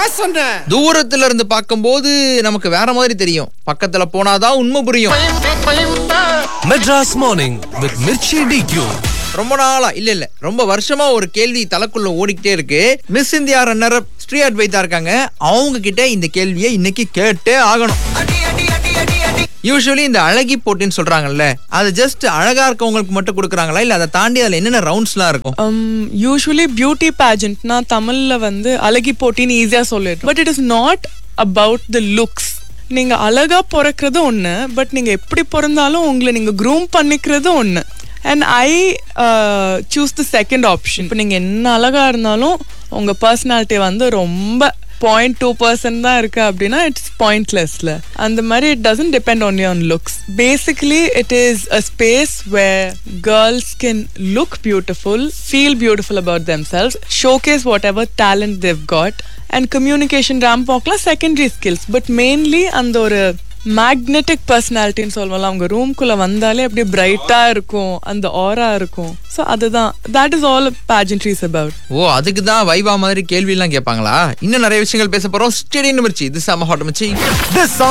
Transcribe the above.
சொன்னேன் தூரத்துல இருந்து பார்க்கும்போது நமக்கு வேற மாதிரி தெரியும் பக்கத்துல போனாதான் உண்மை புரியும் Madras Morning with Mirchi DQ. ரொம்ப நாளா இல்ல இல்ல ரொம்ப வருஷமா ஒரு கேள்வி தலைக்குள்ள ஓடிக்கிட்டே இருக்கு miss India runner Sri Advaitha இருக்காங்க அவங்க கிட்ட இந்த கேள்வியை இன்னைக்கு கேட்டே ஆகணும் யூஸ்வலி இந்த அழகி போட்டின்னு சொல்றாங்கல்ல அது ஜஸ்ட் அழகா இருக்கவங்களுக்கு மட்டும் கொடுக்குறாங்களா இல்ல அதை தாண்டி அதுல என்னென்ன ரவுண்ட்ஸ்லாம் இருக்கும் யூஸ்வலி பியூட்டி பேஜென்ட்னா தமிழ்ல வந்து அழகி போட்டின்னு ஈஸியா சொல்லிடுறோம் but it is not about the looks நீங்க அழகா பிறக்கிறது ஒண்ணு பட் நீங்க எப்படி பிறந்தாலும் உங்களை நீங்க க்ரூம் பண்ணிக்கிறது ஒண்ணு and I choose the second option இப்போ நீங்க என்ன அழகா இருந்தாலும் உங்க பர்சனாலிட்டி வந்து ரொம்ப பாயிண்ட் டூ பர்சன்ட் தான் இருக்கு அப்படின்னா இட்ஸ் பாயிண்ட்லெஸ்ல அந்த மாதிரி it doesn't depend only on looks basically it is a space where girls can look beautiful feel beautiful about themselves showcase whatever talent they've got and communication ramp வாக்லாம் secondary skills but mainly அந்த ஒரு magnetic பர்சனாலிட்டின்னு சொல்லுவோம்ல அவங்க ரூம்குள்ள வந்தாலே அப்படியே பிரைட்டா இருக்கும் அந்த ஆரா இருக்கும் ஸோ அதுதான் that is all pageantries about ஓ அதுக்கு தான் வைவா மாதிரி கேள்வி எல்லாம் கேட்பாங்களா இன்னும் நிறைய விஷயங்கள் பேச போறோம் ஸ்டேடியம் மிர்ச்சி இது செம ஹாட் மிர்ச்சி This